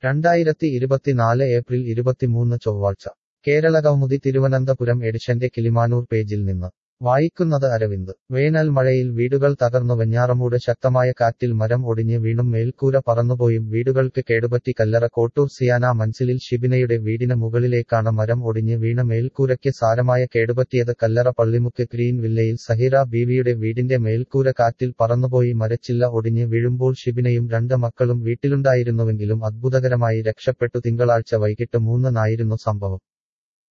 രണ്ടായിരത്തി ഇരുപത്തിനാല് ഏപ്രിൽ ഇരുപത്തിമൂന്ന് ചൊവ്വാഴ്ച കേരള കൗമുദി തിരുവനന്തപുരം എഡിഷന്റെ കിളിമാനൂർ പേജിൽ നിന്ന് വായിക്കുന്നത് അരവിന്ദ് വേനൽ മഴയിൽ വീടുകൾ തകർന്നു വെഞ്ഞാറമൂട് ശക്തമായ കാറ്റിൽ മരം ഒടിഞ്ഞ് വീണും മേൽക്കൂര പറന്നുപോയും വീടുകൾക്ക് കേടുപറ്റി കല്ലറ കോട്ടൂർ സിയാന മൻസിലിൽ ഷിബിനയുടെ വീടിന് മുകളിലേക്കാണ് മരം ഒടിഞ്ഞ് വീണ മേൽക്കൂരയ്ക്ക് സാരമായ കേടുപറ്റിയത് കല്ലറ പള്ളിമുക്ക് ഗ്രീൻ വില്ലയിൽ സഹീറ ബീവിയുടെ വീടിന്റെ മേൽക്കൂര കാറ്റിൽ പറന്നുപോയി മരച്ചില്ല ഒടിഞ്ഞ് വീഴുമ്പോൾ ഷിബിനയും രണ്ട് മക്കളും വീട്ടിലുണ്ടായിരുന്നുവെങ്കിലും അത്ഭുതകരമായി രക്ഷപ്പെട്ടു തിങ്കളാഴ്ച വൈകിട്ട് മൂന്നിനായിരുന്നു സംഭവം